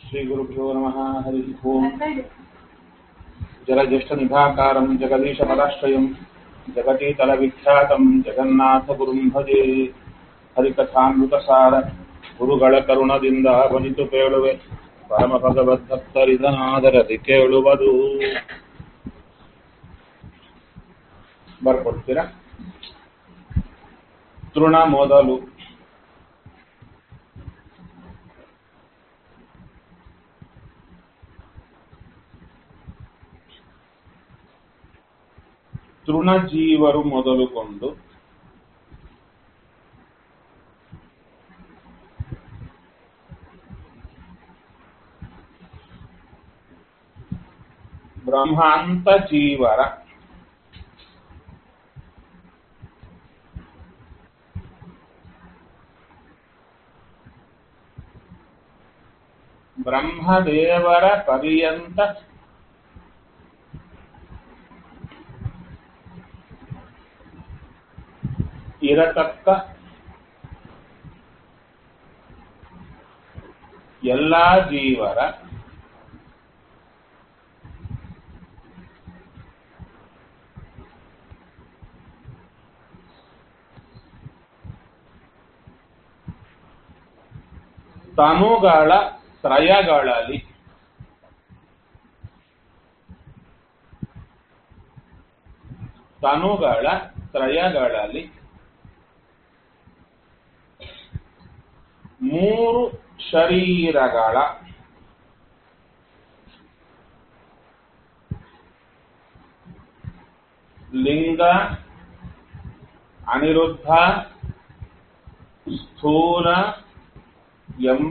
श्रीगुरुभ्यो नमः हरिः ओम् जलज्येष्ठनिभाकारम् जगदीशपदाश्रयम् जगतीतलविख्यातम् जगन्नाथगुरुम् भजे ಹರಿಕಥಾಮೃತಸಾರ ಗುರುಗಳ ಕರುಣದಿಂದ ಬನಿತು ಕೇಳುವೆ ಪರಮ ಭಗವದ್ಭಕ್ತರಿದನಾದರದಿ ಕೇಳುವುದು ಬರ್ಕೊಡ್ತೀರಾ ತೃಣ ಮೊದಲು ತೃಣಜೀವರು ಮೊದಲುಕೊಂಡು ಬ್ರಹ್ಮಾಂತ ಜೀವರ ಬ್ರಹ್ಮದೇವರ ಪರ್ಯಂತ ಇರತಕ್ಕ ಎಲ್ಲಾ ಜೀವರ ತನುಗಳ ತ್ರಯಗಳಲ್ಲಿ ತನುಗಳ ತ್ರಯಗಳಲ್ಲಿ ಮೂರು ಶರೀರಗಳ ಲಿಂಗ ಅನಿರುದ್ಧ ಸ್ಥೂಲ ಎಂಬ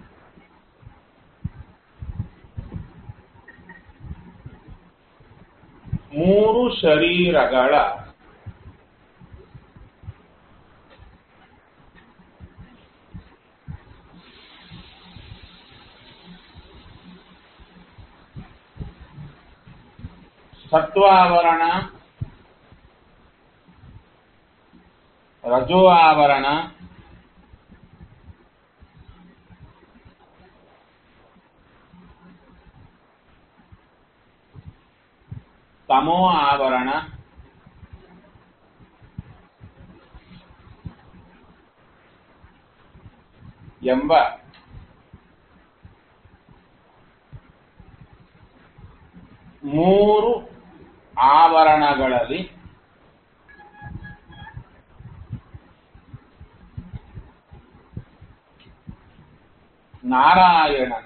ಮೂರು ಶರೀರಗಳ ಸತ್ವಾವರಣ ರಜೋ ಆವರಣ ತಮೋ ಆವರಣ ಎಂಬ ಮೂರು ಆವರಣಗಳಲ್ಲಿ ನಾರಾಯಣನ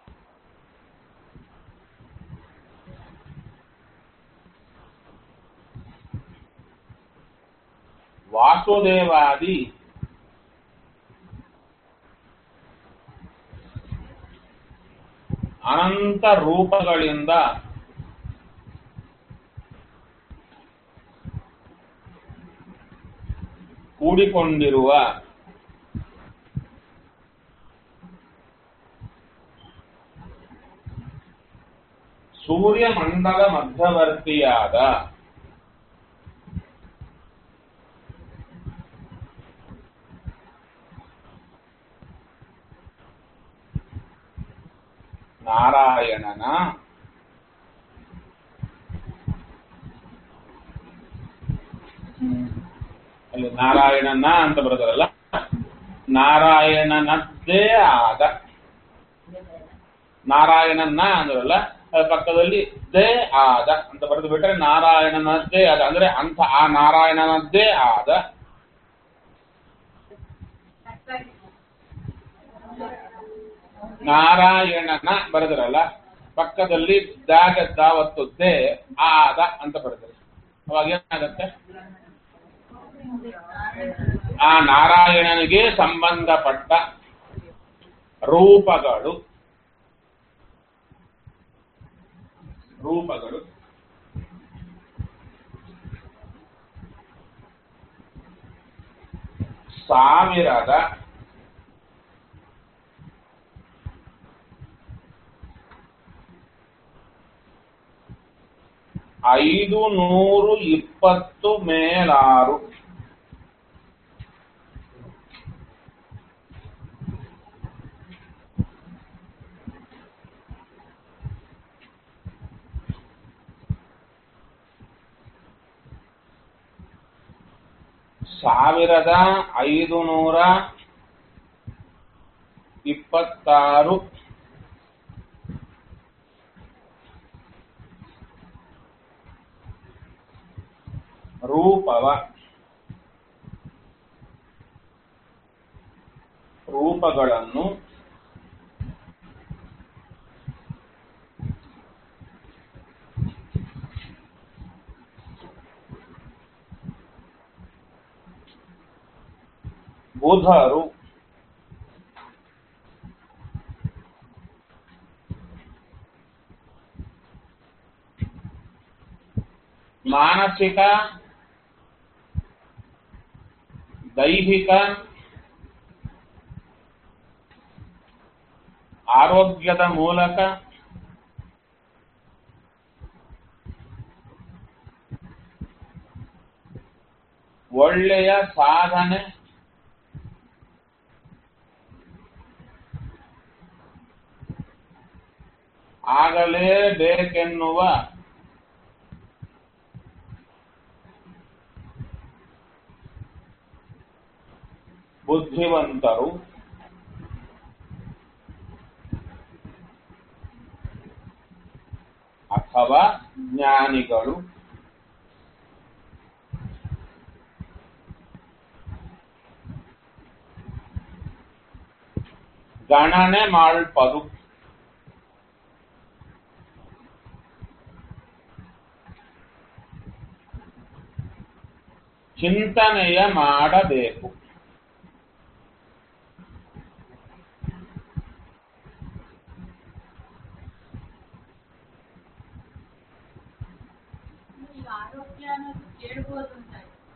ವಾಸುದೇವಾದಿ ಅನಂತ ರೂಪಗಳಿಂದ ಕೂಡಿಕೊಂಡಿರುವ ಸೂರ್ಯಮಂಡಲ ಮಧ್ಯವರ್ತಿಯಾದ ನಾರಾಯಣನ ಅಲ್ಲಿ ನಾರಾಯಣನ ಅಂತ ಬರೋದಲ್ಲ ನಾರಾಯಣನದ್ದೇ ಆದ ನಾರಾಯಣನ ಅಂದ್ರಲ್ಲ ಅದ್ರ ಪಕ್ಕದಲ್ಲಿ ದೇ ಆದ ಅಂತ ಬರೆದು ಬಿಟ್ರೆ ನಾರಾಯಣನದ್ದೇ ಆದ ಅಂದ್ರೆ ಅಂತ ಆ ನಾರಾಯಣನದ್ದೇ ಆದ ನಾರಾಯಣನ ಬರೆದ್ರಲ್ಲ ಪಕ್ಕದಲ್ಲಿ ದಾಗ ದಾವತ್ತದ್ದೇ ಆದ ಅಂತ ಬರೆದ್ರಿ ಅವಾಗ ಏನಾಗತ್ತೆ ಆ ನಾರಾಯಣನಿಗೆ ಸಂಬಂಧಪಟ್ಟ ರೂಪಗಳು ರೂಪಗಳು ಸಾವಿರದ ಐದು ನೂರು ಇಪ್ಪತ್ತು ಮೇಲಾರು ಸಾವಿರದ ಐದು ನೂರ ಇಪ್ಪತ್ತಾರು ರೂಪವ ರೂಪಗಳನ್ನು ಬುಧರು ಮಾನಸಿಕ ದೈಹಿಕ ಆರೋಗ್ಯದ ಮೂಲಕ ಒಳ್ಳೆಯ ಸಾಧನೆ ಆಗಲೇಬೇಕೆನ್ನುವ ಬುದ್ಧಿವಂತರು ಅಥವಾ ಜ್ಞಾನಿಗಳು ಗಣನೆ ಮಾಡಲ್ಪದು ಚಿಂತನೆಯ ಮಾಡಬೇಕು ಈಗ ಆರೋಗ್ಯ ಅನ್ನೋದು ಕೇಳ್ಬೋದು ಅಂತ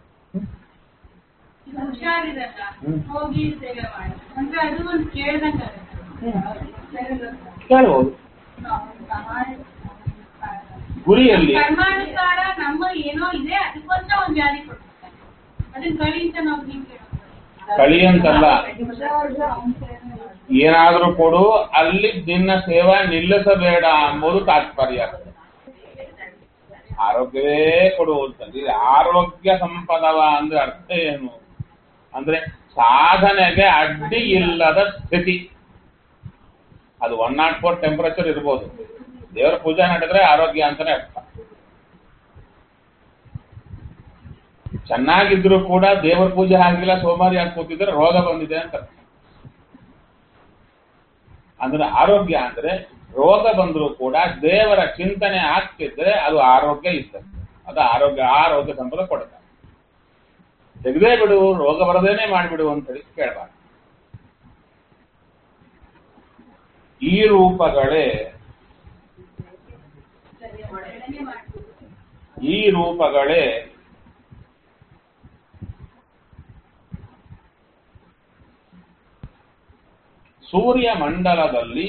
ಈಗ ಹುಷಾರಿರಲ್ಲ ಹ್ಮ್. ಹೋಗಿ ಸೇವೆ ಮಾಡಿ ಅಂದ್ರೆ ಅದು ಒಂದು ಕೇಳ್ದಂಗ ಕೇಳ್ಬೋದು ಗುರಿಯಲ್ಲಿ ಕರ್ಮಾನುಸಾರ ನಮ್ಮ ಏನೋ ಇದೆ ಅದಕ್ಕೋಸ್ಕರ ಒಂದು ಜಾರಿ ಕೊಡ್ತಾರೆ ಅದನ್ನ ಕಳಿ ಅಂತ ನಾವು ಹಿಂಗ್ ಕೇಳೋದು ಕಳಿ ಅಂತಲ್ಲ ಏನಾದ್ರೂ ಕೊಡು ಅಲ್ಲಿ ನಿನ್ನ ಸೇವೆ ನಿಲ್ಲಿಸಬೇಡ ಎಂಬುದು ತಾತ್ಪರ್ಯ ಆರೋಗ್ಯವೇ ಕೊಡು ಅಂತಂದ್ರೆ ಇಲ್ಲಿ ಆರೋಗ್ಯ ಸಂಪದವ ಅಂದ್ರೆ ಅರ್ಥ ಏನು ಅಂದ್ರೆ ಸಾಧನೆಗೆ ಅಡ್ಡಿ ಇಲ್ಲದ ಸ್ಥಿತಿ ಅದು ಒನ್ ನಾಟ್ ಫೋರ್ ಟೆಂಪರೇಚರ್ ಇರ್ಬೋದು ದೇವರ ಪೂಜೆ ನಡೆದ್ರೆ ಆರೋಗ್ಯ ಅಂತಾನೆ ಅರ್ಥ ಚೆನ್ನಾಗಿದ್ರು ಕೂಡ ದೇವರ ಪೂಜೆ ಆಗಿಲ್ಲ ಸೋಮಾರಿ ಆಗಿ ಕೂತಿದ್ರೆ ರೋಗ ಬಂದಿದೆ ಅಂತ ಅರ್ಥ. ಅಂದ್ರೆ ಆರೋಗ್ಯ ಅಂದ್ರೆ ರೋಗ ಬಂದರೂ ಕೂಡ ದೇವರ ಚಿಂತನೆ ಆಗ್ತಿದ್ರೆ ಅದು ಆರೋಗ್ಯ ಇರ್ತದೆ ಅದು ಆರೋಗ್ಯ ಆರೋಗ್ಯ ಸಂಪದ ಕೊಡುತ್ತೆ ತೆಗೆದೇ ಬಿಡು ರೋಗ ಬರದೇನೆ ಮಾಡಿಬಿಡು ಅಂತ ಹೇಳಿ ಕೇಳಬಾರ್ದು ಈ ರೂಪಗಳೇ ಒಳ್ಳೆಯದನ್ನೇ ಮಾಡ್ಬೋದು ಈ ರೂಪಗಳೇ ಸೂರ್ಯ ಮಂಡಲದಲ್ಲಿ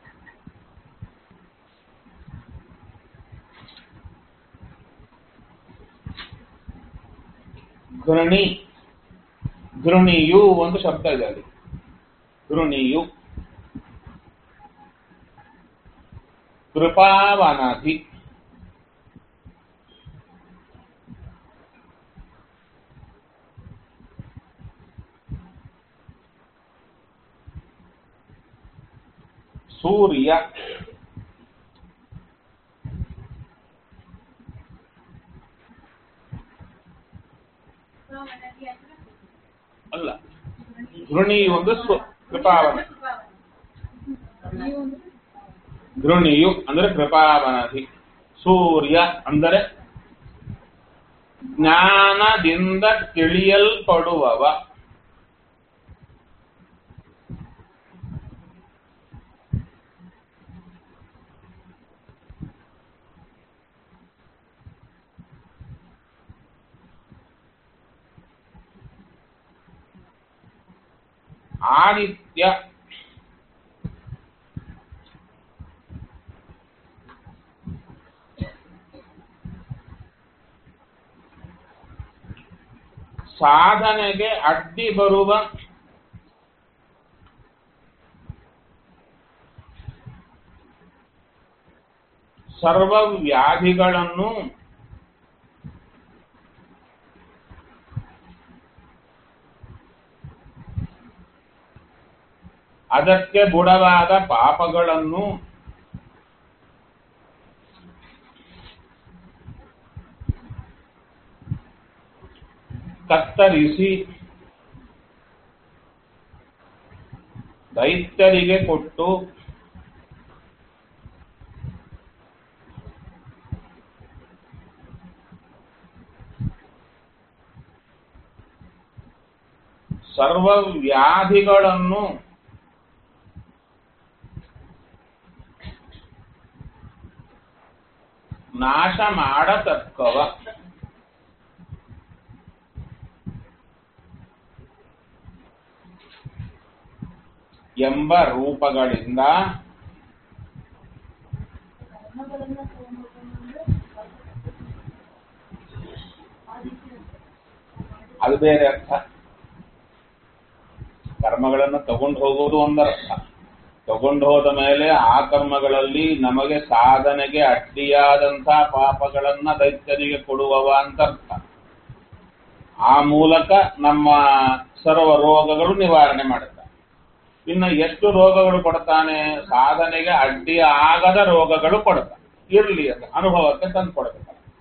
ಘೃಣಿ ಘೃಣಿಯು ಒಂದು ಶಬ್ದ ಇದೆ ಅಲ್ಲಿ ಘೃಣಿಯು ಕೃಪಾವನಧಿ ಸೂರ್ಯ ಸೊ ಮನೆಗೆ ಅಂದ್ರೆ ಅಲ್ಲ ಘೃಣಿ ಒಂದು ಸ್ವ- ಕೃಪಾವನ ಘೃಣಿಯು ಅಂದ್ರೆ ಕೃಪಾವನಧಿ ಸೂರ್ಯ ಅಂದರೆ ಜ್ಞಾನದಿಂದ ತಿಳಿಯಲ್ಪಡುವವ ಆದಿತ್ಯ ಸಾಧನೆಗೆ ಅಡ್ಡಿ ಬರುವ ಸರ್ವ ವ್ಯಾಧಿಗಳನ್ನು ಅದಕ್ಕೆ ಬುಡವಾದ ಪಾಪಗಳನ್ನು ಕತ್ತರಿಸಿ ದೈತ್ಯರಿಗೆ ಕೊಟ್ಟು ಸರ್ವ ವ್ಯಾಧಿಗಳನ್ನು ನಾಶ ಮಾಡತಕ್ಕವ ಎಂಬ ರೂಪಗಳಿಂದ ಅದು ಬೇರೆ ಅರ್ಥ ಕರ್ಮಗಳನ್ನು ತಗೊಂಡು ಹೋಗೋದು ಒಂದರ್ಥ ತಗೊಂಡು ಹೋದ ಮೇಲೆ ಆ ಕರ್ಮಗಳಲ್ಲಿ ನಮಗೆ ಸಾಧನೆಗೆ ಅಡ್ಡಿಯಾದಂಥ ಪಾಪಗಳನ್ನ ದೈತ್ಯರಿಗೆ ಕೊಡುವವ ಅಂತ ಅರ್ಥ ಆ ಮೂಲಕ ನಮ್ಮ ಸರ್ವ ರೋಗಗಳು ನಿವಾರಣೆ ಮಾಡುತ್ತೆ ಇನ್ನು ಎಷ್ಟು ರೋಗಗಳು ಕೊಡ್ತಾನೆ ಸಾಧನೆಗೆ ಅಡ್ಡಿ ಆಗದ ರೋಗಗಳು ಕೊಡ್ತಾನೆ ಇರ್ಲಿ ಅದು ಅನುಭವಕ್ಕೆ ತಂದು ಕೊಡ್ಬೇಕು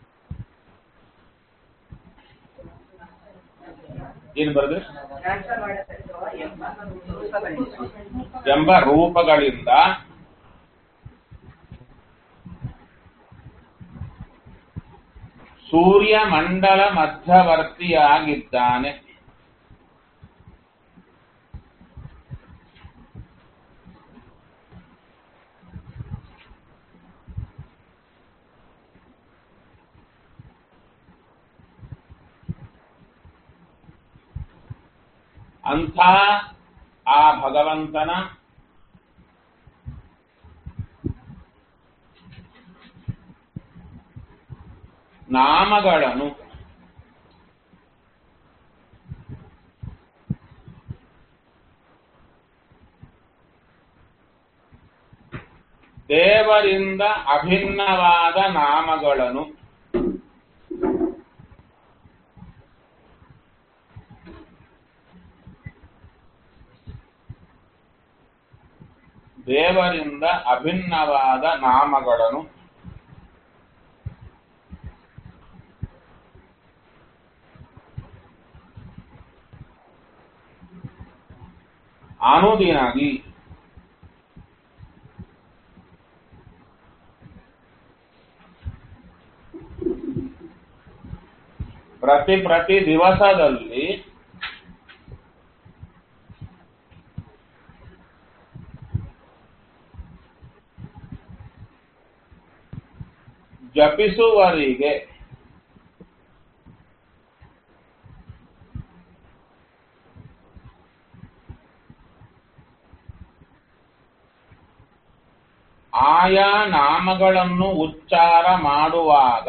ಏನು ಬರೆದ್ರಿ ನಾಶ ಮಾಡತಕ್ಕವ ಎಂಬ ರೂಪಗಳಿಂದ ಎಂಬ ರೂಪಗಳಿಂದ ಸೂರ್ಯ ಮಂಡಲ ಮಧ್ಯವರ್ತಿಯಾಗಿದ್ದಾನೆ ಅಂಥ ಆ ಭಗವಂತನ ನಾಮಗಳನ್ನು ದೇವರಿಂದ ಅಭಿನ್ನವಾದ ನಾಮಗಳನ್ನು ದೇವರಿಂದ ಅಭಿನ್ನವಾದ ನಾಮಗಳನ್ನು ಅನುದಿನಾಗಿ ಪ್ರತಿ ಪ್ರತಿ ದಿವಸದಲ್ಲಿ ಜಪಿಸುವರಿಗೆ ಆಯಾ ನಾಮಗಳನ್ನು ಉಚ್ಚಾರ ಮಾಡುವಾಗ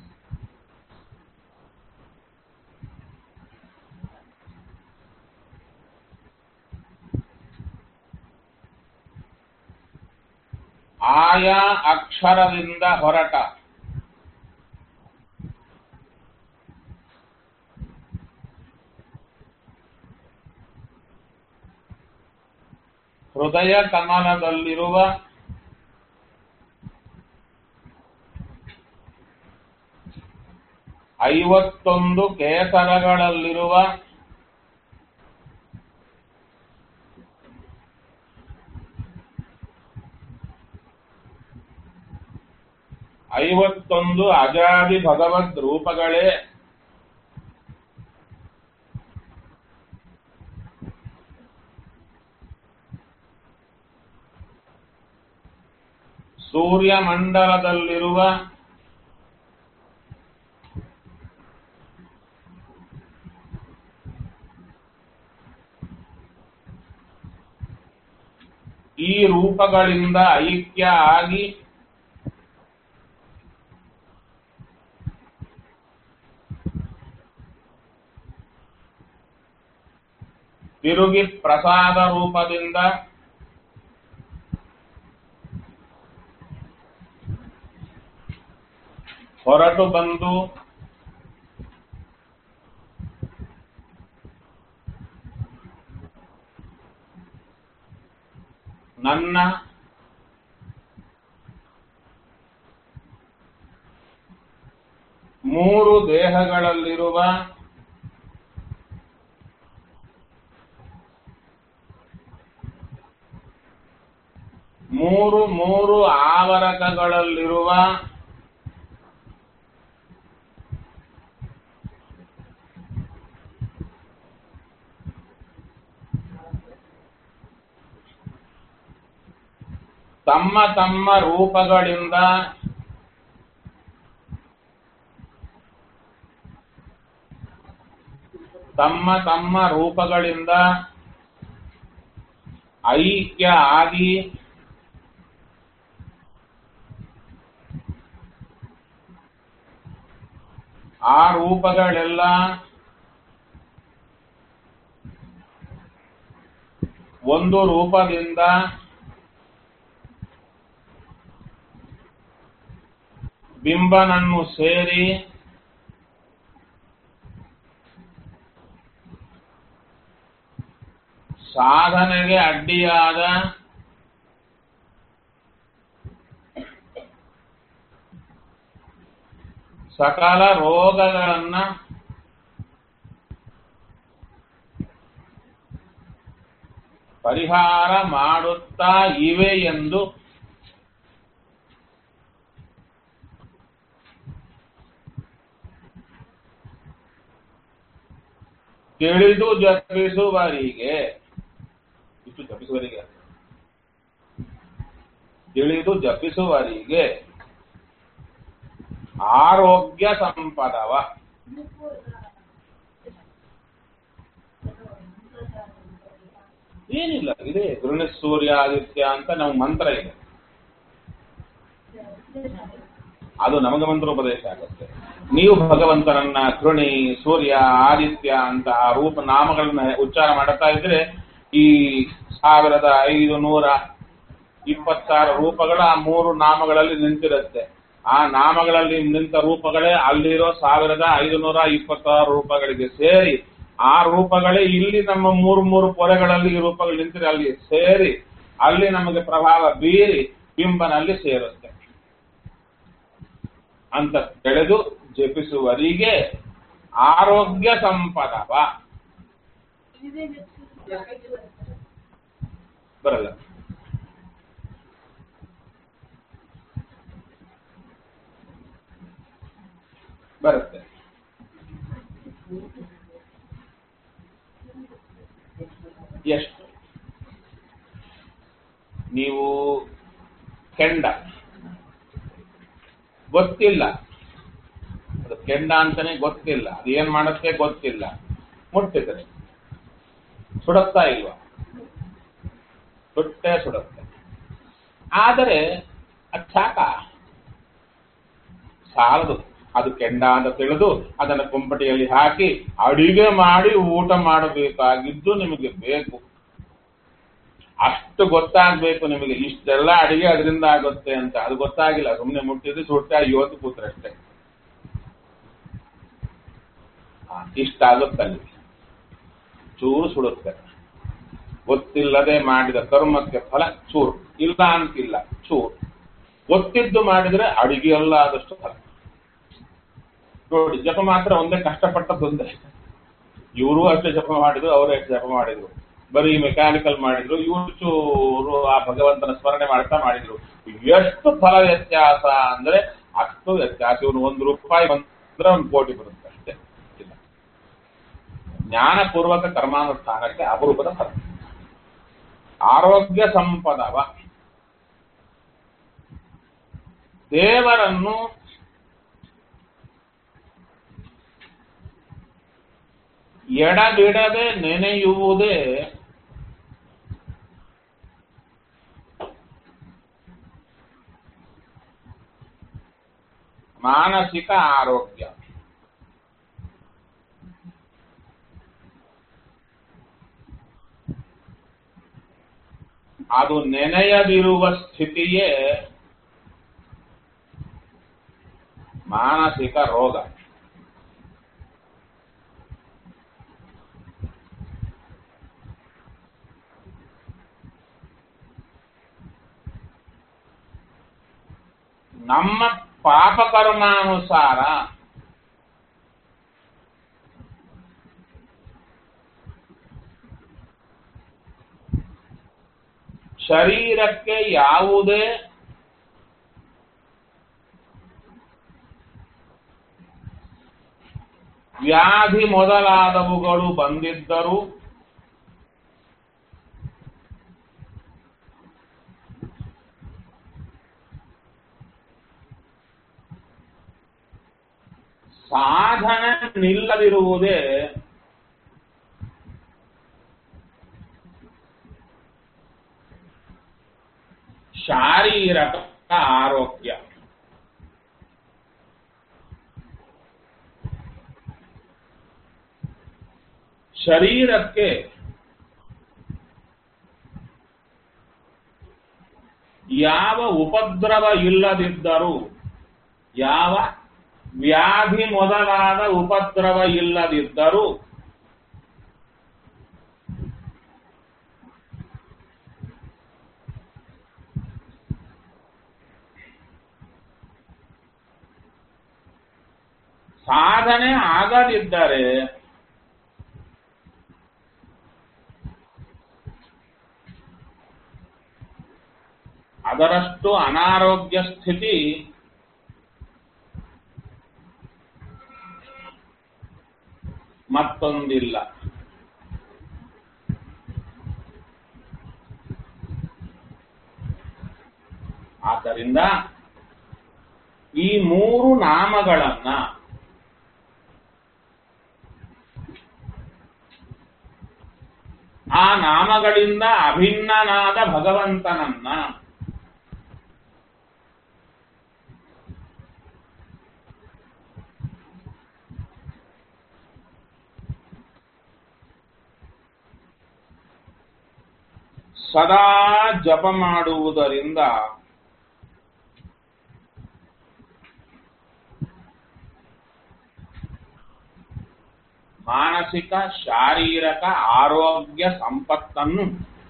ಆಯಾ ಅಕ್ಷರದಿಂದ ಹೊರಟ ಹೃದಯ ಕಮಲದಲ್ಲಿರುವ ಐವತ್ತೊಂದು ಕೇಸರಗಳಲ್ಲಿರುವ ಐವತ್ತೊಂದು ಅಜಾದಿ ಭಗವದ್ ರೂಪಗಳೇ ಸೂರ್ಯಮಂಡಲದಲ್ಲಿರುವ ಈ ರೂಪಗಳಿಂದ ಐಕ್ಯ ಆಗಿ ತಿರುಗಿ ಪ್ರಸಾದ ರೂಪದಿಂದ ಹೊರಟು ಬಂದು ನನ್ನ ಮೂರು ದೇಹಗಳಲ್ಲಿರುವ ಮೂರು ಮೂರು ಆವರಕಗಳಲ್ಲಿರುವ ತಮ್ಮ ತಮ್ಮ ರೂಪಗಳಿಂದ ತಮ್ಮ ತಮ್ಮ ರೂಪಗಳಿಂದ ಐಕ್ಯ ಆಗಿ ಆ ರೂಪಗಳೆಲ್ಲ ಒಂದು ರೂಪದಿಂದ ಬಿಂಬನನ್ನು ಸೇರಿ ಸಾಧನೆಗೆ ಅಡ್ಡಿಯಾದ ಸಕಲ ರೋಗಗಳನ್ನ ಪರಿಹಾರ ಮಾಡುತ್ತಾ ಇವೆ ಎಂದು ತಿಳಿದು ಜಪಿಸುವರಿಗೆ ಇಷ್ಟು ಜಪಿಸುವರಿಗೆ ತಿಳಿದು ಜಪಿಸುವರಿಗೆ ಆರೋಗ್ಯ ಸಂಪದವ ಏನಿಲ್ಲ ಇದೆ ಗೃಹ ಸೂರ್ಯ ಆದಿತ್ಯ ಅಂತ ನಾವು ಮಂತ್ರ ಇದೆ ಅದು ನಮಗೆ ಮಂತ್ರೋಪದೇಶ ಆಗುತ್ತೆ ನೀವು ಭಗವಂತನನ್ನ ಕೃಣಿ ಸೂರ್ಯ ಆದಿತ್ಯ ಅಂತ ಆ ರೂಪ ನಾಮಗಳನ್ನ ಉಚ್ಚಾರ ಮಾಡುತ್ತಾ ಇದ್ರೆ ಈ ಸಾವಿರದ ಐದು ನೂರ ಇಪ್ಪತ್ತಾರು ರೂಪಗಳ ಆ ಮೂರು ನಾಮಗಳಲ್ಲಿ ನಿಂತಿರುತ್ತೆ ಆ ನಾಮಗಳಲ್ಲಿ ನಿಂತ ರೂಪಗಳೇ ಅಲ್ಲಿರೋ ಸಾವಿರದ ಐದು ನೂರ ಇಪ್ಪತ್ತಾರು ರೂಪಗಳಿಗೆ ಸೇರಿ ಆ ರೂಪಗಳೇ ಇಲ್ಲಿ ನಮ್ಮ ಮೂರು ಮೂರು ಪೊರೆಗಳಲ್ಲಿ ಈ ರೂಪಗಳು ನಿಂತಿರೆ ಅಲ್ಲಿ ಸೇರಿ ಅಲ್ಲಿ ನಮಗೆ ಪ್ರಭಾವ ಬೀರಿ ಬಿಂಬನಲ್ಲಿ ಸೇರುತ್ತೆ ಅಂತ ತಿಳಿದು ಜಪಿಸುವರಿಗೆ ಆರೋಗ್ಯ ಸಂಪದವ ಬರಲ್ಲ ಬರುತ್ತೆ ಎಷ್ಟು ನೀವು ಕೆಂಡ ಗೊತ್ತಿಲ್ಲ ಅದು ಕೆಂಡ ಅಂತಾನೆ ಗೊತ್ತಿಲ್ಲ ಅದು ಏನ್ ಮಾಡುತ್ತೆ ಗೊತ್ತಿಲ್ಲ ಮುಟ್ಟಿದ್ರೆ ಸುಡುತ್ತಾ ಇಲ್ವಾ ಸುಟ್ಟೆ ಸುಡುತ್ತೆ ಆದರೆ ಅದು ಸಾಕ ಸಾಲದು ಅದು ಕೆಂಡ ಅಂತ ತಿಳಿದು ಅದನ್ನು ಕುಂಪಟಿಯಲ್ಲಿ ಹಾಕಿ ಅಡಿಗೆ ಮಾಡಿ ಊಟ ಮಾಡಬೇಕಾಗಿದ್ದು ನಿಮಗೆ ಬೇಕು ಅಷ್ಟು ಗೊತ್ತಾಗ್ಬೇಕು ನಿಮಗೆ ಇಷ್ಟೆಲ್ಲ ಅಡಿಗೆ ಅದರಿಂದ ಆಗುತ್ತೆ ಅಂತ ಅದು ಗೊತ್ತಾಗಿಲ್ಲ ಸುಮ್ಮನೆ ಮುಟ್ಟಿದ್ದು ಸುಟ್ಟ ಇವತ್ತು ಕೂತ್ರಷ್ಟೇ ಇಷ್ಟ ಆಗುತ್ತಲ್ಲಿ ಚೂರು ಸುಡುತ್ತೆ ಗೊತ್ತಿಲ್ಲದೆ ಮಾಡಿದ ಕರ್ಮಕ್ಕೆ ಫಲ ಚೂರು ಇಲ್ಲ ಅಂತಿಲ್ಲ ಚೂರು ಗೊತ್ತಿದ್ದು ಮಾಡಿದ್ರೆ ಅಡಿಗೆ ಎಲ್ಲ ಆದಷ್ಟು ಫಲ ನೋಡಿ ಜಪ ಮಾತ್ರ ಒಂದೇ ಕಷ್ಟಪಟ್ಟದ್ದೊಂದೇ ಇವರು ಅಷ್ಟೇ ಜಪ ಮಾಡಿದ್ರು ಅವರೇ ಅಷ್ಟೇ ಜಪ ಮಾಡಿದ್ರು ಬರೀ ಮೆಕ್ಯಾನಿಕಲ್ ಮಾಡಿದ್ರು ಇವರು ಚೂರು ಆ ಭಗವಂತನ ಸ್ಮರಣೆ ಮಾಡ್ತಾ ಮಾಡಿದ್ರು ಎಷ್ಟು ಫಲ ವ್ಯತ್ಯಾಸ ಅಂದ್ರೆ ಅಷ್ಟು ವ್ಯತ್ಯಾಸ ಇವನು ಒಂದು ರೂಪಾಯಿ ಬಂದ್ರೆ ಒಂದು ಕೋಟಿ ಬರುತ್ತೆ ಅಷ್ಟೇ ಇಲ್ಲ ಜ್ಞಾನಪೂರ್ವಕ ಕರ್ಮಾನುಷ್ಠಾನಕ್ಕೆ ಅಪರೂಪದ ಫಲ ಆರೋಗ್ಯ ಸಂಪದವ ದೇವರನ್ನು ಎಡಬಿಡದೆ ನೆನೆಯುವುದೇ ಮಾನಸಿಕ ಆರೋಗ್ಯ ಅದು ನೆನೆಯದಿರುವ ಸ್ಥಿತಿಯೇ ಮಾನಸಿಕ ರೋಗ ನಮ್ಮ ಪಾಪಕರ್ಮಾನುಸಾರ ಶರೀರಕ್ಕೆ ಯಾವುದೇ ವ್ಯಾಧಿ ಮೊದಲಾದವುಗಳು ಬಂದಿದ್ದರೂ ಸಾಧನೆ ನಿಲ್ಲದಿರುವುದೇ ಶಾರೀರಕ ಆರೋಗ್ಯ ಶರೀರಕ್ಕೆ ಯಾವ ಉಪದ್ರವ ಇಲ್ಲದಿದ್ದರೂ ಯಾವ ವ್ಯಾಧಿ ಮೊದಲಾದ ಉಪದ್ರವ ಇಲ್ಲದಿದ್ದರೂ ಸಾಧನೆ ಆಗದಿದ್ದರೆ ಅದರಷ್ಟು ಅನಾರೋಗ್ಯ ಸ್ಥಿತಿ ಮತ್ತೊಂದಿಲ್ಲ ಆದ್ದರಿಂದ ಈ ಮೂರು ನಾಮಗಳನ್ನ ಆ ನಾಮಗಳಿಂದ ಅಭಿನ್ನನಾದ ಭಗವಂತನನ್ನ ಸದಾ ಜಪ ಮಾಡುವುದರಿಂದ ಮಾನಸಿಕ ಶಾರೀರಕ ಆರೋಗ್ಯ ಸಂಪತ್ತನ್ನು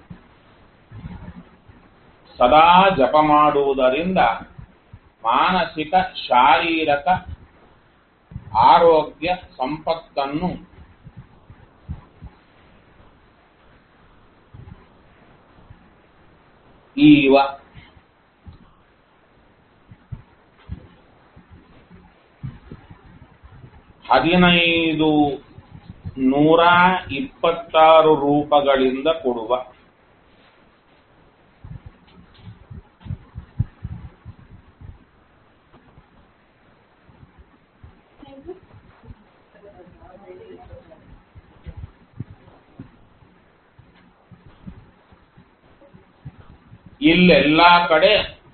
ಸದಾ ಜಪ ಮಾಡುವುದರಿಂದ ಮಾನಸಿಕ ಶಾರೀರಕ ಆರೋಗ್ಯ ಸಂಪತ್ತನ್ನು ಈವ ಹದಿನೈದು ನೂರ ಇಪ್ಪತ್ತಾರು ರೂಪಗಳಿಂದ ಕೊಡುವ ಇಲ್ಲೆಲ್ಲಾ ಕಡೆ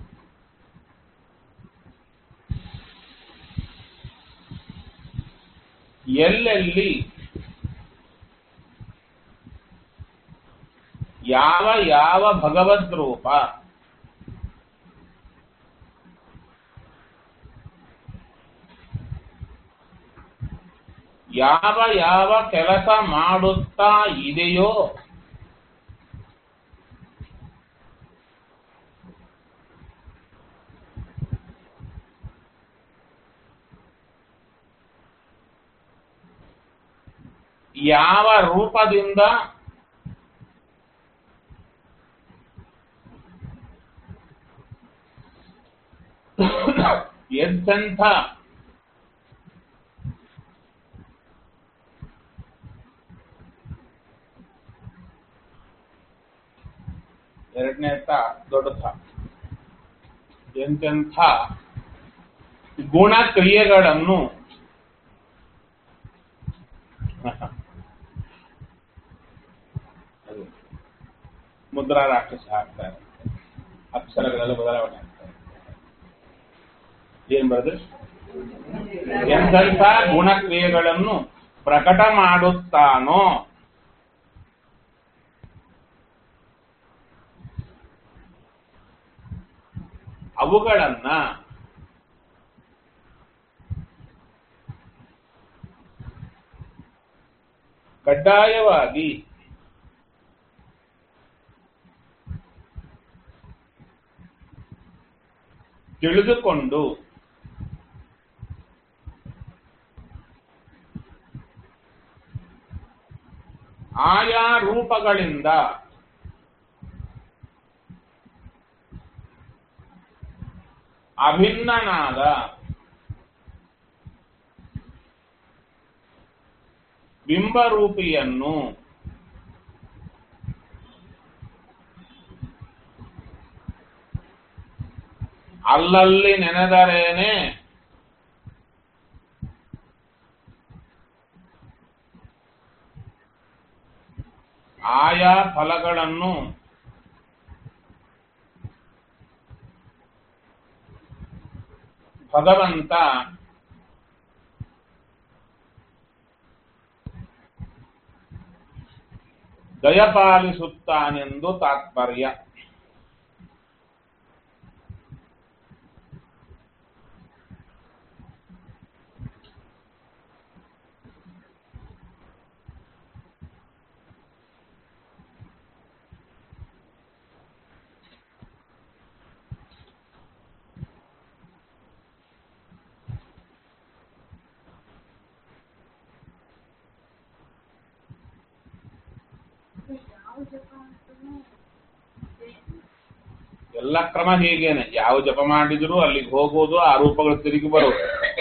ಎಲ್ಲೆಲ್ಲಿ ಯಾವ ಯಾವ ಭಗವದ್ ರೂಪ ಯಾವ ಯಾವ ಕೆಲಸ ಮಾಡುತ್ತಾ ಇದೆಯೋ ಯಾವ ರೂಪದಿಂದ ಎಂತೆಂಥ ಎರಡನೇ ಥ ದೊಡ್ಡ ಥ ಎಂತೆಂಥ ಗುಣಕ್ರಿಯೆಗಳನ್ನು ಅದು ಮುದ್ರಾ ರಾಕ್ಷಸ ಹಾಕ್ತಾರೆ ಅಕ್ಷರಗಳೆಲ್ಲ ಬದಲಾವಣೆ ಆಗ್ತಾರೆ ಏನ್ ಬರೆದ್ರೆ ಎಂತೆಂಥ ಗುಣಕ್ರಿಯೆಗಳನ್ನು ಪ್ರಕಟ ಮಾಡುತ್ತಾನೋ ಅವುಗಳನ್ನ ಕಡ್ಡಾಯವಾಗಿ ತಿಳಿದುಕೊಂಡು ಆಯಾ ರೂಪಗಳಿಂದ ಅಭಿನ್ನನಾದ ಬಿಂಬರೂಪಿಯನ್ನು ಅಲ್ಲಲ್ಲಿ ನೆನೆದರೇನೆ ಆಯಾ ಫಲಗಳನ್ನು ಭಗವಂತ ದಯಪಾಲಿಸುತ್ತಾನೆಂದು ತಾತ್ಪರ್ಯ ಯಾವ ಜಪ ಅಂತನೂ ಎಲ್ಲ ಕ್ರಮ ಹೀಗೇನೆ ಯಾವ ಜಪ ಮಾಡಿದ್ರು ಅಲ್ಲಿಗೆ ಹೋಗೋದು ಆ ರೂಪಗಳು ತಿರುಗಿ ಬರೋದು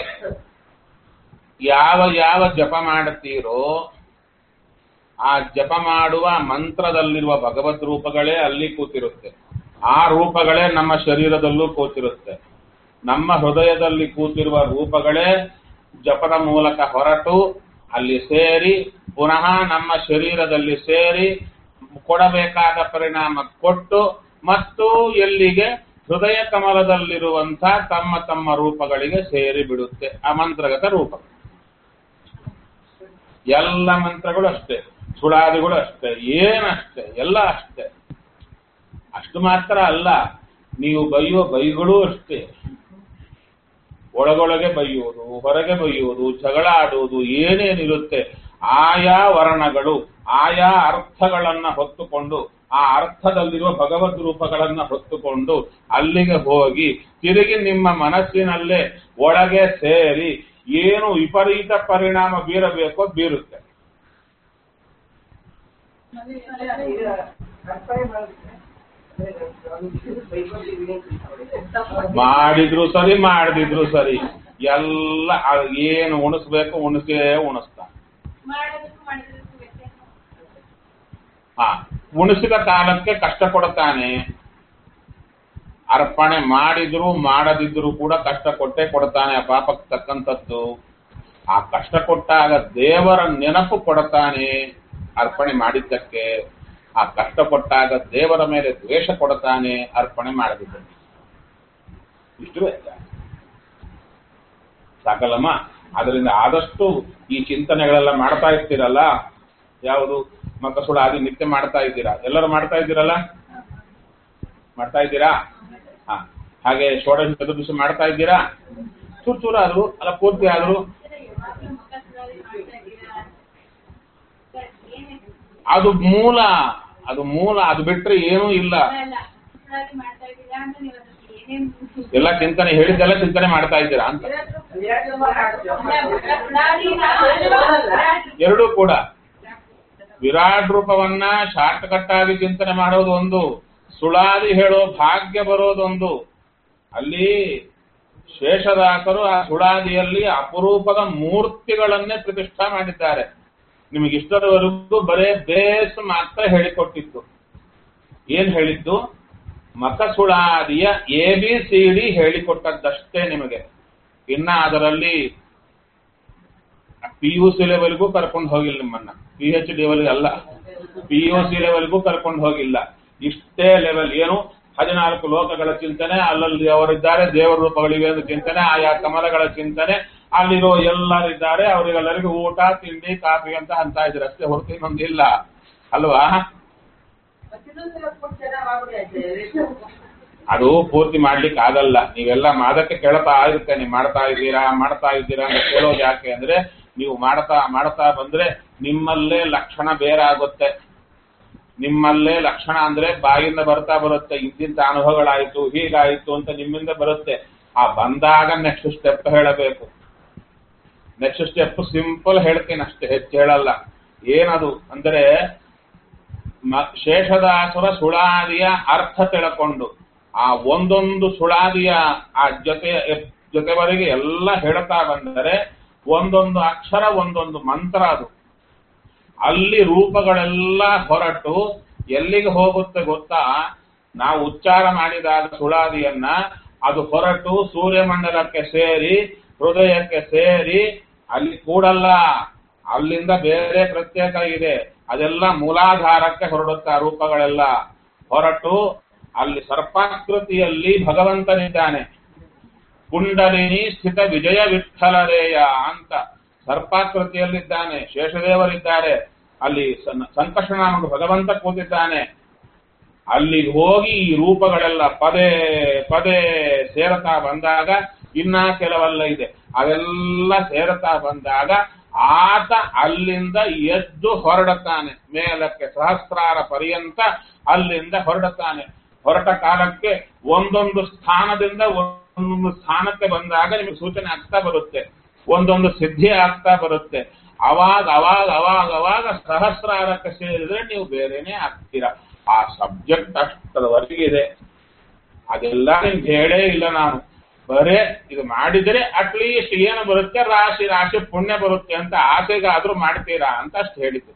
ಯಾವ ಯಾವ ಜಪ ಮಾಡುತ್ತೀರೋ ಆ ಜಪ ಮಾಡುವ ಮಂತ್ರದಲ್ಲಿರುವ ಭಗವದ್ ರೂಪಗಳೇ ಅಲ್ಲಿ ಕೂತಿರುತ್ತೆ ಆ ರೂಪಗಳೇ ನಮ್ಮ ಶರೀರದಲ್ಲೂ ಕೂತಿರುತ್ತೆ ನಮ್ಮ ಹೃದಯದಲ್ಲಿ ಕೂತಿರುವ ರೂಪಗಳೇ ಜಪದ ಮೂಲಕ ಹೊರಟು ಅಲ್ಲಿ ಸೇರಿ ಪುನಃ ನಮ್ಮ ಶರೀರದಲ್ಲಿ ಸೇರಿ ಕೊಡಬೇಕಾದ ಪರಿಣಾಮ ಕೊಟ್ಟು ಮತ್ತು ಎಲ್ಲಿಗೆ ಹೃದಯ ಕಮಲದಲ್ಲಿರುವಂಥ ತಮ್ಮ ತಮ್ಮ ರೂಪಗಳಿಗೆ ಸೇರಿ ಬಿಡುತ್ತೆ ಆ ಮಂತ್ರಗತ ರೂಪ ಎಲ್ಲ ಮಂತ್ರಗಳು ಅಷ್ಟೇ ಸುಳಾದಿಗಳು ಅಷ್ಟೇ ಏನಷ್ಟೇ ಎಲ್ಲ ಅಷ್ಟೇ ಅಷ್ಟು ಮಾತ್ರ ಅಲ್ಲ ನೀವು ಬೈಯೋ ಬೈಗಳೂ ಅಷ್ಟೇ ಒಳಗೊಳಗೆ ಬೈಯುವುದು ಹೊರಗೆ ಬೈಯುವುದು ಜಗಳ ಆಡುವುದು ಏನೇನಿರುತ್ತೆ ಆಯಾ ವರ್ಣಗಳು ಆಯಾ ಅರ್ಥಗಳನ್ನ ಹೊತ್ತುಕೊಂಡು ಆ ಅರ್ಥದಲ್ಲಿರುವ ಭಗವದ್ ರೂಪಗಳನ್ನ ಹೊತ್ತುಕೊಂಡು ಅಲ್ಲಿಗೆ ಹೋಗಿ ತಿರುಗಿ ನಿಮ್ಮ ಮನಸ್ಸಿನಲ್ಲೇ ಒಳಗೆ ಸೇರಿ ಏನು ವಿಪರೀತ ಪರಿಣಾಮ ಬೀರಬೇಕೋ ಬೀರುತ್ತೆ ಈಗ ಅರ್ಪಣೆ ಮಾಡಿದ್ರೆ ಅಂದ್ರೆ ಬೈಕೊಂಡಿದೀನಿ ಅಂತ ನೋಡಿ. ಮಾಡಿದ್ರು ಸರಿ ಮಾಡದಿದ್ರು ಸರಿ ಎಲ್ಲ ಆ- ಏನು ಉಣಿಸ್ಬೇಕು ಉಣಿಸೇ ಉಣಿಸ್ತಾ ಮಾಡೋದಕ್ಕೂ ಮಾಡಿದ್ರಕ್ಕೂ ವ್ಯತ್ಯಾಸ ಹಾ ಉಣಿಸಿದ ಕಾಲಕ್ಕೆ ಕಷ್ಟ ಕೊಡ್ತಾನೆ ಅರ್ಪಣೆ ಮಾಡಿದ್ರು ಮಾಡದಿದ್ರು ಕೂಡ ಕಷ್ಟ ಕೊಟ್ಟೆ ಕೊಡ್ತಾನೆ ಆ ಪಾಪಕ್ಕೆ ತಕ್ಕಂಥದ್ದು ಆ ಕಷ್ಟ ಕೊಟ್ಟಾಗ ದೇವರ ನೆನಪು ಕೊಡ್ತಾನೆ ಅರ್ಪಣೆ ಮಾಡಿದ್ದಕ್ಕೆ ಆ ಕಷ್ಟ ಕೊಟ್ಟಾಗ ದೇವರ ಮೇಲೆ ದ್ವೇಷ ಕೊಡ್ತಾನೆ ಅರ್ಪಣೆ ಮಾಡದಿದ್ದಕ್ಕೆ ಇಷ್ಟು ವ್ಯತ್ಯಾಸ ಸಾಕಲ್ಲಮ್ಮ ಅದರಿಂದ ಆದಷ್ಟು ಈ ಚಿಂತನೆಗಳೆಲ್ಲ ಮಾಡ್ತಾ ಇರ್ತೀರಲ್ಲ ಯಾವುದು ಮಕ್ಕಸುಳ ಆದಿ ನಿತ್ಯ ಮಾಡ್ತಾ ಇದ್ದೀರಾ ಎಲ್ಲರೂ ಮಾಡ್ತಾ ಇದ್ದೀರಲ್ಲ ಮಾಡ್ತಾ ಇದ್ದೀರಾ ಹಾ ಹಾಗೆ ಷೋಡಶ ಚತುರ್ದಶಿ ಮಾಡ್ತಾ ಇದ್ದೀರಾ ಚೂರ್ ಚೂರ್ ಆದ್ರು ಅಲ್ಲ ಪೂರ್ತಿ ಆದ್ರು ಯಾವಾಗ್ಲೂ ಮುಖ ಸುಧಾರಿ ಮಾಡ್ತಾ ಇದ್ದೀರಾ ಸರ್, ಏನೇ ಅದು ಮೂಲ ಅದು ಮೂಲ ಅದು ಬಿಟ್ರೆ ಏನೂ ಇಲ್ಲ ಅಲ್ಲ ಸುಧಾರಿ ಮಾಡ್ತಾ ಇದ್ದೀರಾ ಅಂದ್ರೆ ನೀವು ಅದಕ್ಕೆ ಏನೇನು ಎಲ್ಲ ಚಿಂತನೆ ಹೇಳಿದ್ದೆಲ್ಲ ಚಿಂತನೆ ಮಾಡ್ತಾ ಇದ್ದೀರಾ ಅಂತ ಎರಡು ಮಾಡ್ತೀವಿ. ಎರಡೂ ಕೂಡ ವಿರಾಟ್ ರೂಪವನ್ನ ಶಾರ್ಟ್ ಕಟ್ ಆಗಿ ಚಿಂತನೆ ಮಾಡೋದು ಒಂದು ಸುಳಾದಿ ಹೇಳೋ ಭಾಗ್ಯ ಬರೋದೊಂದು ಅಲ್ಲಿ ಶೇಷದಾಸರು ಆ ಸುಳಾದಿಯಲ್ಲಿ ಅಪರೂಪದ ಮೂರ್ತಿಗಳನ್ನೇ ಪ್ರತಿಷ್ಠಾ ಮಾಡಿದ್ದಾರೆ ನಿಮಗೆ ಇಷ್ಟರವರೆಗೂ ಬರೇ ಬೇಸ್ ಮಾತ್ರ ಹೇಳಿಕೊಟ್ಟಿತ್ತು ಏನ್ ಹೇಳಿದ್ದು ಮಖಸುಳಾದಿಯ ಎ ಬಿ ಸಿ ಡಿ ಹೇಳಿಕೊಟ್ಟದ್ದಷ್ಟೇ ನಿಮಗೆ ಇನ್ನ ಅದರಲ್ಲಿ ಪಿ ಯು ಸಿ ಲೆವೆಲ್ಗೂ ಕರ್ಕೊಂಡು ಹೋಗಿಲ್ಲ ನಿಮ್ಮನ್ನ ಪಿ ಎಚ್ ಡಿ ಲೆವೆಲ್ ಅಲ್ಲ ಪಿ ಯು ಸಿ ಲೆವೆಲ್ಗೂ ಕರ್ಕೊಂಡು ಹೋಗಿಲ್ಲ ಇಷ್ಟೇ ಲೆವೆಲ್ ಏನು ಹದಿನಾಲ್ಕು ಲೋಕಗಳ ಚಿಂತನೆ ಅಲ್ಲಲ್ಲಿ ಅವರಿದ್ದಾರೆ ದೇವರ ರೂಪಗಳಿವೆ ಅಂತ ಚಿಂತನೆ ಆಯಾ ಕಮಲಗಳ ಚಿಂತನೆ ಅಲ್ಲಿರೋ ಎಲ್ಲರಿದ್ದಾರೆ ಅವರಿಗೆಲ್ಲರಿಗೂ ಊಟ ತಿಂಡಿ ಕಾಫಿ ಅಂತ ಅಂತ ಇದ್ರೆ ಅಷ್ಟೇ ಹೊರತು ಇನ್ನೊಂದಿಲ್ಲ ಅಲ್ವಾ ಮತ್ತಿನ್ನೊಂದ್ಸಲ ಕೊಟ್ಟು ಚೆನ್ನಾಗ್ ಮಾಡ್ಬಿಡಿ ಅದು ಪೂರ್ತಿ ಮಾಡ್ಲಿಕ್ಕೆ ಆಗಲ್ಲ ನೀವೆಲ್ಲ ಅದಕ್ಕೆ ಕೇಳ್ತಾ ಇರ್ತೇನೆ ಮಾಡ್ತಾ ಇದ್ದೀರಾ ಮಾಡ್ತಾ ಇದ್ದೀರಾ ಅಂತ ಕೇಳೋದು ಯಾಕೆ ಅಂದ್ರೆ ನೀವು ಮಾಡ್ತಾ ಮಾಡ್ತಾ ಬಂದ್ರೆ ನಿಮ್ಮಲ್ಲೇ ಲಕ್ಷಣ ಬೇರೆ ಆಗುತ್ತೆ ನಿಮ್ಮಲ್ಲೇ ಲಕ್ಷಣ ಅಂದ್ರೆ ಬಾಯಿಂದ ಬರ್ತಾ ಬರುತ್ತೆ ಇಂತಿಂತ ಅನುಭವಗಳಾಯ್ತು ಹೀಗಾಯ್ತು ಅಂತ ನಿಮ್ಮಿಂದ ಬರುತ್ತೆ ಆ ಬಂದಾಗ ನೆಕ್ಸ್ಟ್ ಸ್ಟೆಪ್ ಹೇಳಬೇಕು ನೆಕ್ಸ್ಟ್ ಸ್ಟೆಪ್ ಸಿಂಪಲ್ ಹೇಳ್ತೀನಿ ಅಷ್ಟೇ ಹೆಚ್ಚು ಹೇಳಲ್ಲ ಏನದು ಅಂದರೆ ಮ- ಶೇಷದಾಸುರ ಸುಳಾದಿಯ ಅರ್ಥ ತಿಳ್ಕೊಂಡು ಆ ಒಂದೊಂದು ಸುಳಾದಿಯ ಆ ಜೊತೆ ಜೊತೆವರೆಗೆ ಎಲ್ಲ ಹೇಳ್ತಾ ಬಂದರೆ ಒಂದೊಂದು ಅಕ್ಷರ ಒಂದೊಂದು ಮಂತ್ರ ಅದು ಅಲ್ಲಿ ರೂಪಗಳೆಲ್ಲ ಹೊರಟು ಎಲ್ಲಿಗೆ ಹೋಗುತ್ತೆ ಗೊತ್ತಾ ನಾವು ಉಚ್ಚಾರ ಮಾಡಿದಾಗ ಸುಳಾದಿಯನ್ನ ಅದು ಹೊರಟು ಸೂರ್ಯಮಂಡಲಕ್ಕೆ ಸೇರಿ ಹೃದಯಕ್ಕೆ ಸೇರಿ ಅಲ್ಲಿ ಕೂಡಲ್ಲ ಅಲ್ಲಿಂದ ಬೇರೆ ಪ್ರತ್ಯೇಕ ಇದೆ ಅದೆಲ್ಲ ಮೂಲಾಧಾರಕ್ಕೆ ಹೊರಡುತ್ತೆ ಆ ರೂಪಗಳೆಲ್ಲ ಹೊರಟು ಅಲ್ಲಿ ಸರ್ಪಾಕೃತಿಯಲ್ಲಿ ಭಗವಂತನಿದ್ದಾನೆ ಕುಂಡಲಿನಿ ಸ್ಥಿತ ವಿಜಯ ವಿಠಲರೇಯ ಅಂತ ಸರ್ಪಾಕೃತಿಯಲ್ಲಿದ್ದಾನೆ ಶೇಷದೇವರಿದ್ದಾರೆ ಅಲ್ಲಿ ಸನ್- ಸಂಕರ್ಷಣಾಮಕ ಭಗವಂತ ಕೂತಿದ್ದಾನೆ ಅಲ್ಲಿಗೆ ಹೋಗಿ ಈ ರೂಪಗಳೆಲ್ಲ ಪದೇ ಪದೇ ಸೇರತಾ ಬಂದಾಗ ಇನ್ನ ಕೆಲವೆಲ್ಲ ಇದೆ ಅದೆಲ್ಲ ಸೇರತಾ ಬಂದಾಗ ಆತ ಅಲ್ಲಿಂದ ಎದ್ದು ಹೊರಡುತ್ತಾನೆ ಮೇಲಕ್ಕೆ ಸಹಸ್ರಾರ ಪರ್ಯಂತ ಅಲ್ಲಿಂದ ಹೊರಡುತ್ತಾನೆ ಹೊರಟ ಕಾಲಕ್ಕೆ ಒಂದೊಂದು ಸ್ಥಾನದಿಂದ ಒಂದೊಂದು ಸ್ಥಾನಕ್ಕೆ ಬಂದಾಗ ನಿಮಗೆ ಸೂಚನೆ ಆಗ್ತಾ ಬರುತ್ತೆ ಒಂದೊಂದು ಸಿದ್ಧಿ ಆಗ್ತಾ ಬರುತ್ತೆ ಅವಾಗ ಅವಾಗ ಅವಾಗ ಅವಾಗ ಸಹಸ್ರಾರಕ್ಕೆ ಸೇರಿದ್ರೆ ನೀವು ಬೇರೆನೆ ಆಗ್ತೀರಾ ಆ ಸಬ್ಜೆಕ್ಟ್ ಅಷ್ಟರವರೆಗೆ ಇದೆ ಅದೆಲ್ಲ ನಿಮ್ಗೆ ಹೇಳೇ ಇಲ್ಲ ನಾನು ಬರೇ ಇದು ಮಾಡಿದರೆ ಅಟ್ಲೀಸ್ಟ್ ಏನು ಬರುತ್ತೆ ರಾಶಿ ರಾಶಿ ಪುಣ್ಯ ಬರುತ್ತೆ ಅಂತ ಆಸೆಗಾದ್ರೂ ಮಾಡ್ತೀರಾ ಅಂತ ಅಷ್ಟು ಹೇಳಿದ್ದು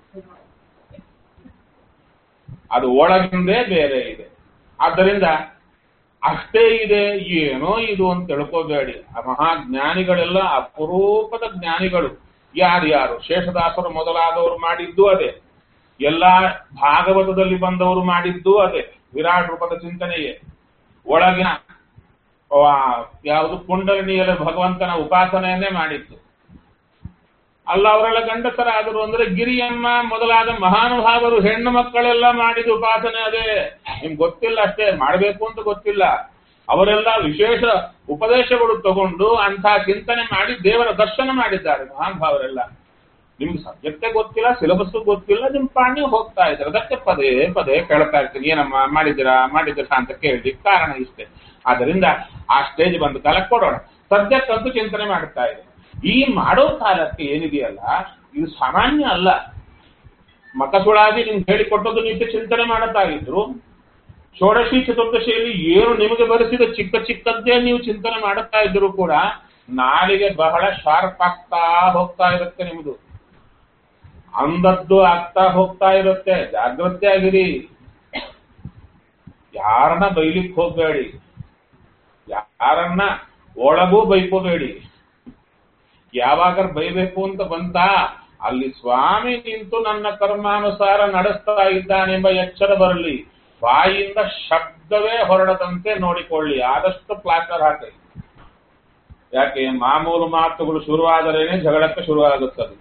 ಅದು ಒಳಗಿಂದೇ ಬೇರೆ ಇದೆ ಆದ್ದರಿಂದ ಅಷ್ಟೇ ಇದೆ ಏನೋ ಇದು ಅಂತ ತಿಳ್ಕೋಬೇಡಿ ಆ ಮಹಾಜ್ಞಾನಿಗಳೆಲ್ಲ ಅಪರೂಪದ ಜ್ಞಾನಿಗಳು ಯಾರ್ಯಾರು ಶೇಷದಾಸರು ಮೊದಲಾದವರು ಮಾಡಿದ್ದು ಅದೇ ಎಲ್ಲಾ ಭಾಗವತದಲ್ಲಿ ಬಂದವರು ಮಾಡಿದ್ದು ಅದೇ ವಿರಾಟ್ ರೂಪದ ಚಿಂತನೆಯೇ ಒಳಗಿನ ಆ, ಯಾವುದು ಕುಂಡಲಿನಿಯಲ್ಲಿ ಭಗವಂತನ ಉಪಾಸನೆಯನ್ನೇ ಮಾಡಿತ್ತು ಅಲ್ಲ ಅವರೆಲ್ಲ ಗಂಡಸರಾದರು ಅಂದ್ರೆ ಗಿರಿಯಮ್ಮ ಮೊದಲಾದ ಮಹಾನುಭಾವರು ಹೆಣ್ಣು ಮಕ್ಕಳೆಲ್ಲ ಮಾಡಿದ ಉಪಾಸನೆ ಅದೇ ನಿಮ್ಗೆ ಗೊತ್ತಿಲ್ಲ ಅಷ್ಟೇ ಮಾಡಬೇಕು ಅಂತ ಗೊತ್ತಿಲ್ಲ ಅವರೆಲ್ಲ ವಿಶೇಷ ಉಪದೇಶಗಳು ತಗೊಂಡು ಅಂಥ ಚಿಂತನೆ ಮಾಡಿ ದೇವರ ದರ್ಶನ ಮಾಡಿದ್ದಾರೆ ಮಹಾನುಭಾವರೆಲ್ಲ ನಿಮ್ಗೆ ಸಬ್ಜೆಕ್ಟೇ ಗೊತ್ತಿಲ್ಲ ಸಿಲೆಬಸ್ ಗೊತ್ತಿಲ್ಲ ನಿಮ್ ಪಾಣಿ ಹೋಗ್ತಾ ಇದ್ದಾರೆ ಅದಕ್ಕೆ ಪದೇ ಪದೇ ಕೇಳ್ತಾ ಇರ್ತೀನಿ ಏನಮ್ಮ ಮಾಡಿದಿರಾ ಮಾಡಿದಿರಾ ಅಂತ ಕೇಳಿ ಕಾರಣ ಇಷ್ಟೇ ಆದ್ದರಿಂದ ಆ ಸ್ಟೇಜ್ ಬಂದು ಕಾಲಕ್ಕೆ ಕೊಡೋಣ ಸಬ್ಜೆಕ್ಟ್ ಅಂತೂ ಚಿಂತನೆ ಮಾಡ್ತಾ ಇದೆ ಈ ಮಾಡೋ ಕಾಲಕ್ಕೆ ಏನಿದೆಯಲ್ಲ ಇದು ಸಾಮಾನ್ಯ ಅಲ್ಲ ಮಕಸುಳಾದಿ ನಿಮ್ಗೆ ಹೇಳಿಕೊಟ್ಟದ್ದು ನಿತ್ಯ ಚಿಂತನೆ ಮಾಡುತ್ತಾ ಇದ್ರು ಷೋಡಶಿ ಚತುರ್ದಶಿಯಲ್ಲಿ ಏನು ನಿಮಗೆ ಬರೆಸಿದ ಚಿಕ್ಕ ಚಿಕ್ಕದ್ದೇ ನೀವು ಚಿಂತನೆ ಮಾಡುತ್ತಾ ಇದ್ರು ಕೂಡ ನಾಲಿಗೆ ಬಹಳ ಶಾರ್ಪ್ ಆಗ್ತಾ ಹೋಗ್ತಾ ಇರುತ್ತೆ ನಿಮ್ದು ಅಂದದ್ದು ಆಗ್ತಾ ಹೋಗ್ತಾ ಇರುತ್ತೆ ಜಾಗ್ರತೆ ಆಗಿರಿ ಯಾರನ್ನ ಬೈಲಿಕ್ ಹೋಗ್ಬೇಡಿ ಯಾರನ್ನ ಒಳಗೂ ಬೈಕೋಬೇಡಿ ಯಾವಾಗ ಬೈಬೇಕು ಅಂತ ಬಂತ ಅಲ್ಲಿ ಸ್ವಾಮಿ ನಿಂತು ನನ್ನ ಕರ್ಮಾನುಸಾರ ನಡೆಸ್ತಾ ಇದ್ದಾನೆಂಬ ಎಚ್ಚರ ಬರಲಿ ಬಾಯಿಯಿಂದ ಶಬ್ದವೇ ಹೊರಡದಂತೆ ನೋಡಿಕೊಳ್ಳಿ ಆದಷ್ಟು ಪ್ಲಾಸ್ಟರ್ ಹಾಕಿ ಯಾಕೆ ಮಾಮೂಲು ಮಾತುಗಳು ಶುರುವಾದರೇನೆ ಜಗಳಕ್ಕೆ ಶುರುವಾಗುತ್ತದೆ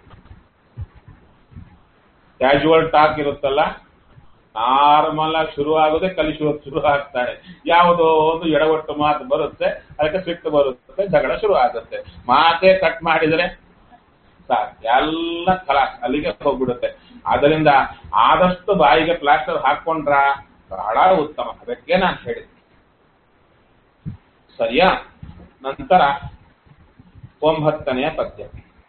ಕ್ಯಾಶುವಲ್ ಟಾಕ್ ಇರುತ್ತಲ್ಲ ನಾರ್ಮಲ್ ಆಗಿ ಶುರು ಆಗೋದೇ ಕಲಿಸುವ ಶುರು ಆಗ್ತಾನೆ ಯಾವುದೋ ಒಂದು ಎಡವಟ್ಟು ಮಾತು ಬರುತ್ತೆ ಅದಕ್ಕೆ ಸಿಟ್ಟು ಬರುತ್ತೆ ಜಗಳ ಶುರು ಆಗುತ್ತೆ ಮಾತೇ ಕಟ್ ಮಾಡಿದರೆ ಸಾಕು ಎಲ್ಲ ಖಲಾಸ್ ಅಲ್ಲಿಗೆ ಹೋಗ್ಬಿಡುತ್ತೆ ಅದರಿಂದ ಆದಷ್ಟು ಬಾಯಿಗೆ ಪ್ಲಾಸ್ಟರ್ ಹಾಕೊಂಡ್ರ ಬಹಳ ಉತ್ತಮ ಅದಕ್ಕೆ ನಾನು ಹೇಳಿದೆ ಸರಿಯಾ ನಂತರ ಒಂಬತ್ತನೆಯ ಪದ್ಯ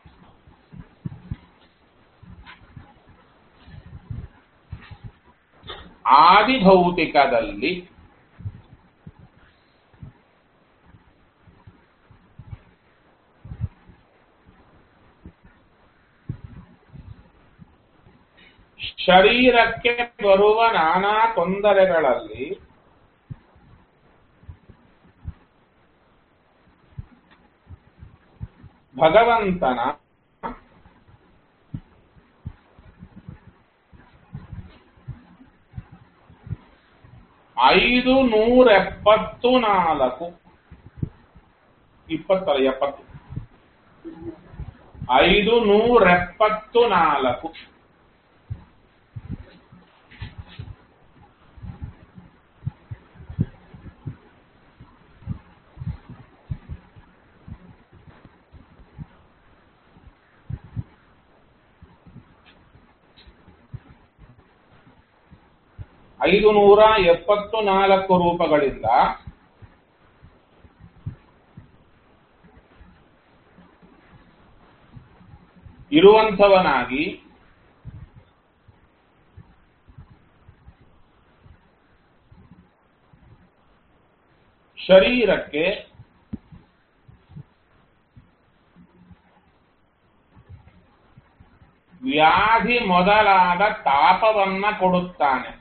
ಆದಿಭೌತಿಕದಲ್ಲಿ ಶರೀರಕ್ಕೆ ಬರುವ ನಾನಾ ತೊಂದರೆಗಳಲ್ಲಿ ಭಗವಂತನ ಐದು ನೂರ ಎಪ್ಪತ್ತು ನಾಲ್ಕು ಇಪ್ಪತ್ತಲ್ಲ ಎಪ್ಪತ್ತು ಐದು ನೂರ ಎಪ್ಪತ್ತು ನಾಲ್ಕು ಐದು ನೂರ ಎಪ್ಪತ್ತು ನಾಲ್ಕು ರೂಪಗಳಿಂದ ಇರುವಂಥವನಾಗಿ ಶರೀರಕ್ಕೆ ವ್ಯಾಧಿ ಮೊದಲಾದ ತಾಪವನ್ನ ಕೊಡುತ್ತಾನೆ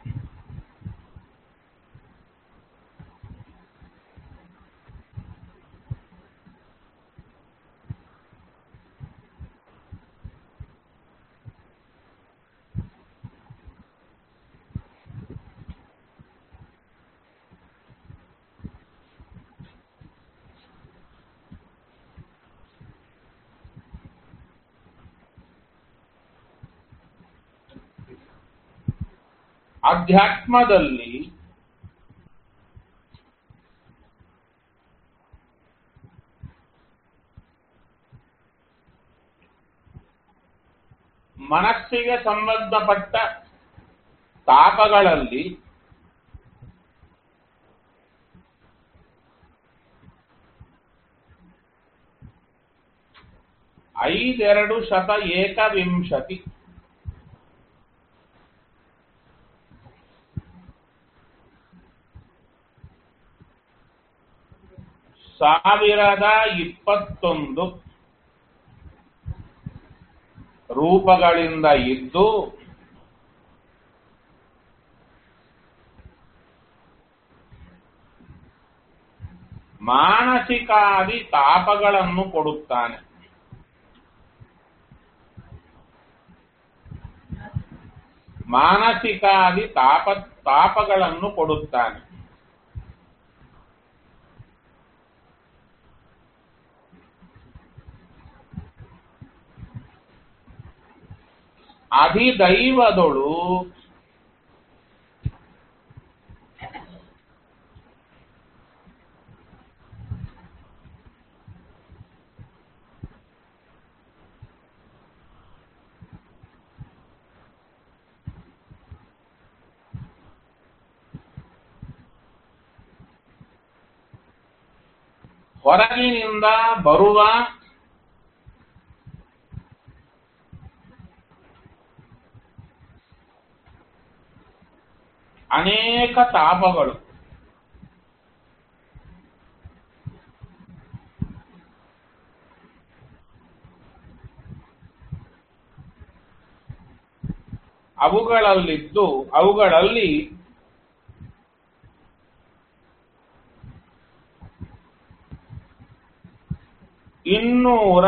ಅಧ್ಯಾತ್ಮದಲ್ಲಿ ಮನಸ್ಸಿಗೆ ಸಂಬಂಧಪಟ್ಟ ತಾಪಗಳಲ್ಲಿ ಐದೆರಡು ಶತ ಏಕವಿಂಶತಿ ಸಾವಿರದ ಇಪ್ಪತ್ತೊಂದು ರೂಪಗಳಿಂದ ಇದ್ದು ಮಾನಸಿಕಾದಿ ತಾಪಗಳನ್ನು ಕೊಡುತ್ತಾನೆ ಮಾನಸಿಕಾದಿ ತಾಪ ತಾಪಗಳನ್ನು ಕೊಡುತ್ತಾನೆ ಅಧಿದೈವದೊಳು ಹೊರಗಿನಿಂದ ಬರುವ ಅನೇಕ ತಾಪಗಳು ಅವುಗಳಲ್ಲಿದ್ದು ಅವುಗಳಲ್ಲಿ ಇನ್ನೂರ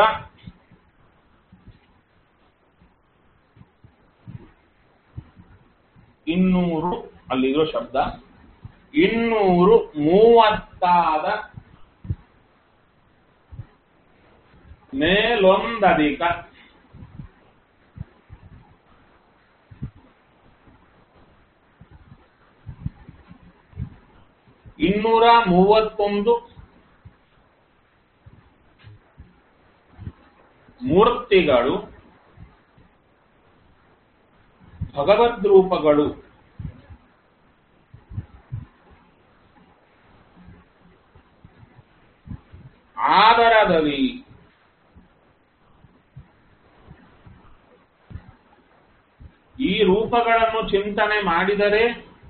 ಇನ್ನೂರು ಅಲ್ಲಿರೋ ಶಬ್ದ ಇನ್ನೂರು ಮೂವತ್ತಾದ ಮೇಲೊಂದಧಿಕ ಇನ್ನೂರ ಮೂವತ್ತೊಂದು ಮೂರ್ತಿಗಳು ಭಗವದ್ರೂಪಗಳು ಆದರದಲ್ಲಿ ಈ ರೂಪಗಳನ್ನು ಚಿಂತನೆ ಮಾಡಿದರೆ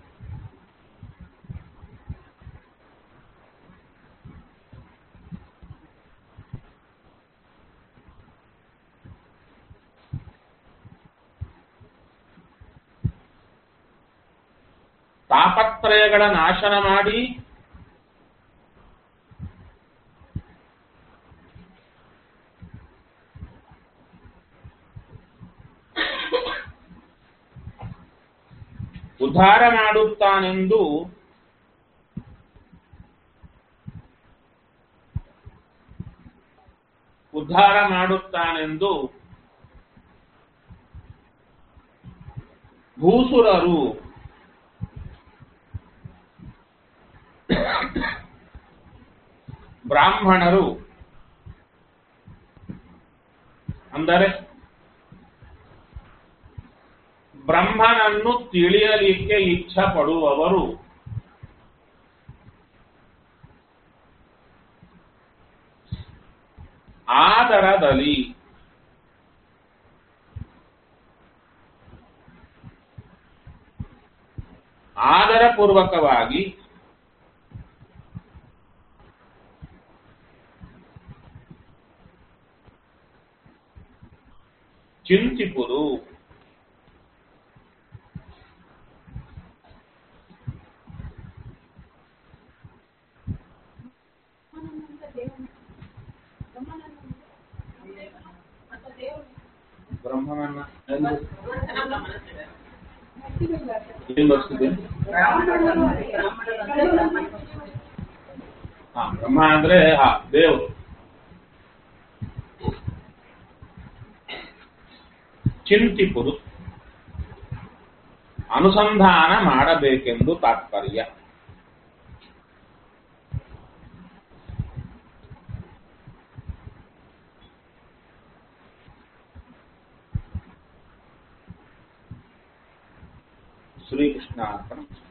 ತಾಪತ್ರಯಗಳ ನಾಶನ ಮಾಡಿ ಉದ್ಧಾರ ಮಾಡುತ್ತಾನೆಂದು ಉದ್ಧಾರ ಮಾಡುತ್ತಾನೆಂದು ಭೂಸುರರು ಬ್ರಾಹ್ಮಣರು ಅಂದರೆ ಬ್ರಹ್ಮನನ್ನು ತಿಳಿಯಲಿಕ್ಕೆ ಇಚ್ಛ ಪಡುವವರು ಆದರದಲ್ಲಿ ಆದರಪೂರ್ವಕವಾಗಿ ಚಿಂತಿಪುದು ಬ್ರಹ್ಮನನ್ನ ಎಂದು ಏನ್ ಬರ್ತಿದೆ ಹಾ ಬ್ರಹ್ಮ ಅಂದ್ರೆ ಹಾ ದೇವರು ಚಿಂತಿಪುದು ಅನುಸಂಧಾನ ಮಾಡಬೇಕೆಂದು ತಾತ್ಪರ್ಯ ಶ್ರೀಕೃಷ್ಣ